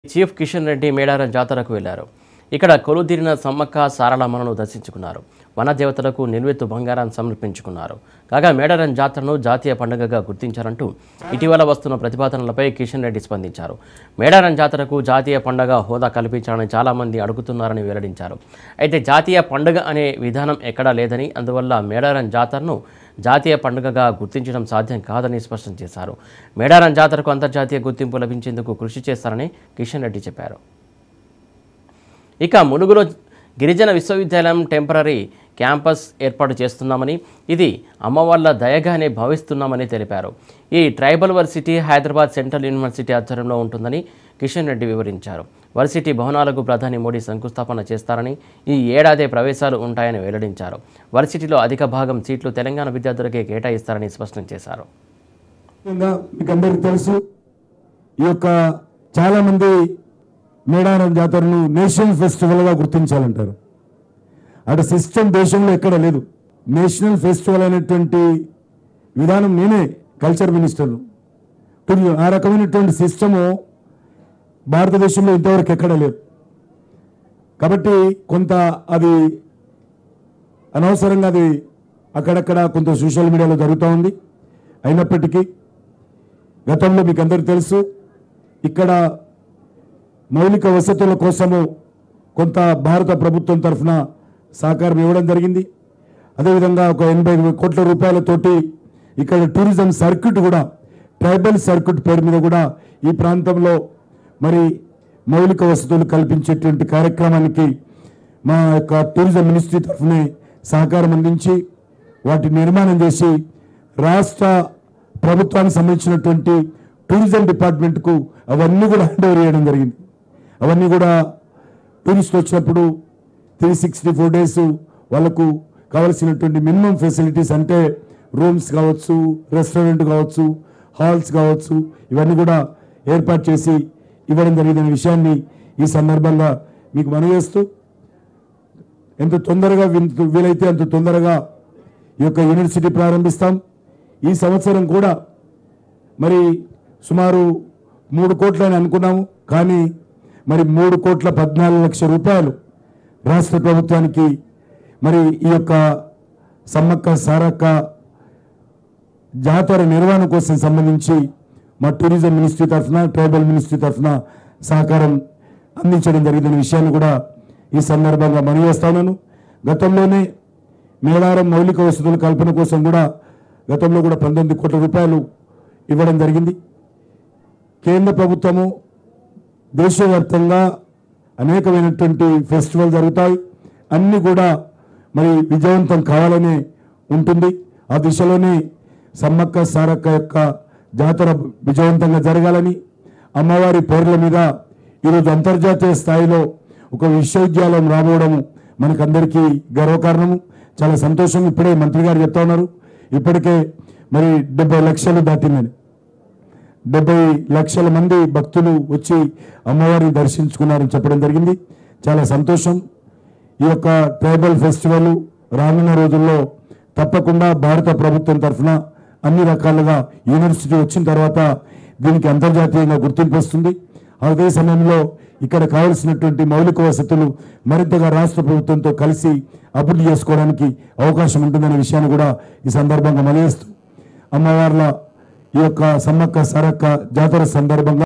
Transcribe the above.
chief Kishan Reddy Medaram జాతరకు వెళ్లారు ఇక్కడ కొలుదీరిన సమ్మక్క సారలమ్మను దర్శించుకున్నారు వనదేవతలకు నిల్వెత్తు బంగారాన్ని సమర్పించుకున్నారు కాగా మేడారం జాతరను జాతీయ పండుగగా గుర్తించారంటూ ఇటీవల వస్తున్న ప్రతిపాదనలపై కిషన్ రెడ్డి స్పందించారు మేడారం జాతరకు జాతీయ పండుగ హోదా కల్పించాలని చాలామంది అడుగుతున్నారని వెల్లడించారు అయితే జాతీయ పండుగ అనే విధానం ఎక్కడా లేదని అందువల్ల మేడారం జాతరను జాతీయ పండుగగా గుర్తించడం సాధ్యం కాదని స్పష్టం చేశారు మేడారం జాతరకు అంతర్జాతీయ గుర్తింపు లభించేందుకు కృషి చేస్తారని కిషన్ రెడ్డి చెప్పారు ఇక ములుగులో గిరిజన విశ్వవిద్యాలయం టెంపరీ క్యాంపస్ ఏర్పాటు చేస్తున్నామని ఇది అమ్మవార్ల దయగానే భావిస్తున్నామని తెలిపారు ఈ tribal varsity Hyderabad central university ఆధ్వర్యంలో ఉంటుందని కిషన్ రెడ్డి వివరించారు వర్సిటీ భవనాలకు ప్రధాని మోడీ శంకుస్థాపన చేస్తారని ఈ ఏడాదే ప్రవేశాలు ఉంటాయని వెల్లడించారు వర్సిటీలో అధిక భాగం సీట్లు తెలంగాణ విద్యార్థులకే కేటాయిస్తారని స్పష్టం చేశారు ముఖ్యంగా మీకు అందరికీ తెలుసు ఈ యొక్క చాలా మంది మేడారం జాతరను నేషనల్ ఫెస్టివల్గా గుర్తించాలంటారు అటు సిస్టమ్ దేశంలో ఎక్కడ లేదు నేషనల్ ఫెస్టివల్ అనేటువంటి విధానం నేనే కల్చర్ మినిస్టర్ను టూరిజం ఆ రకమైనటువంటి సిస్టము భారతదేశంలో ఇంతవరకు ఎక్కడ లేదు కాబట్టి కొంత అది అనవసరంగా అది అక్కడక్కడ కొంత సోషల్ మీడియాలో జరుగుతూ ఉంది అయినప్పటికీ గతంలో మీకు అందరికీ తెలుసు ఇక్కడ మౌలిక వసతుల కోసము కొంత భారత ప్రభుత్వం తరఫున సహకారం ఇవ్వడం జరిగింది అదేవిధంగా ఒక ఎనభై కోట్ల రూపాయలతోటి ఇక్కడ టూరిజం సర్క్యూట్ కూడా ట్రైబల్ సర్క్యూట్ పేరు మీద కూడా ఈ ప్రాంతంలో మరి మౌలిక వసతులు కల్పించేటువంటి కార్యక్రమానికి మా యొక్క టూరిజం మినిస్ట్రీ తరఫునే సహకారం అందించి వాటి నిర్మాణం చేసి రాష్ట్ర ప్రభుత్వానికి సంబంధించినటువంటి టూరిజం డిపార్ట్మెంట్కు అవన్నీ కూడా హ్యాండ్ ఓవర్ చేయడం జరిగింది అవన్నీ కూడా టూరిస్ట్ వచ్చినప్పుడు త్రీ సిక్స్టీ ఫోర్ డేస్ వాళ్ళకు కావలసినటువంటి మినిమం ఫెసిలిటీస్ అంటే రూమ్స్ కావచ్చు రెస్టారెంట్ కావచ్చు హాల్స్ కావచ్చు ఇవన్నీ కూడా ఏర్పాటు చేసి ఇవ్వడం జరిగిందనే విషయాన్ని ఈ సందర్భంగా మీకు మనవి చేస్తూ ఎంత తొందరగా వీల్- వీలైతే అంత తొందరగా ఈ యొక్క యూనివర్సిటీ ప్రారంభిస్తాం ఈ సంవత్సరం కూడా మరి సుమారు మూడు కోట్లని అనుకున్నాము కానీ మరి మూడు కోట్ల పద్నాలుగు లక్షల రూపాయలు రాష్ట్ర ప్రభుత్వానికి మరి ఈ యొక్క సమ్మక్క సారక్క జాతర నిర్వహణ కోసం సంబంధించి మా టూరిజం మినిస్ట్రీ తరఫున ట్రైబల్ మినిస్ట్రీ తరఫున సహకారం అందించడం జరిగిందనే విషయాన్ని కూడా ఈ సందర్భంగా మనవి చేస్తాను గతంలోనే మేడారం మౌలిక వసతుల కల్పన కోసం కూడా గతంలో కూడా పంతొమ్మిది కోట్ల రూపాయలు ఇవ్వడం జరిగింది కేంద్ర ప్రభుత్వము దేశవ్యాప్తంగా అనేకమైనటువంటి ఫెస్టివల్ జరుగుతాయి అన్ని కూడా మరి విజయవంతం కావాలనే ఉంటుంది ఆ దిశలోనే సమ్మక్క సారక్క యొక్క జాతర విజయవంతంగా జరగాలని అమ్మవారి పేర్ల మీద ఈరోజు అంతర్జాతీయ స్థాయిలో ఒక విశ్వవిద్యాలయం రాబోవడము మనకందరికీ గర్వకారణము చాలా సంతోషం ఇప్పుడే మంత్రి గారు చెప్తా ఉన్నారు ఇప్పటికే మరి డెబ్బై లక్షలు దాటిందని డెబ్బై లక్షల మంది భక్తులు వచ్చి అమ్మవారిని దర్శించుకున్నారని చెప్పడం జరిగింది చాలా సంతోషం ఈ యొక్క ట్రైబల్ ఫెస్టివల్ రానున్న రోజుల్లో తప్పకుండా భారత ప్రభుత్వం తరఫున అన్ని రకాలుగా యూనివర్సిటీ వచ్చిన తర్వాత దీనికి అంతర్జాతీయంగా గుర్తింపు వస్తుంది అదే సమయంలో ఇక్కడ కావలసినటువంటి మౌలిక వసతులు మరింతగా రాష్ట్ర ప్రభుత్వంతో కలిసి అభివృద్ధి చేసుకోవడానికి అవకాశం ఉంటుందనే విషయాన్ని కూడా ఈ సందర్భంగా మలిస్తూ అమ్మవార్ల ఈ యొక్క సమ్మక్క సారక్క జాతర సందర్భంగా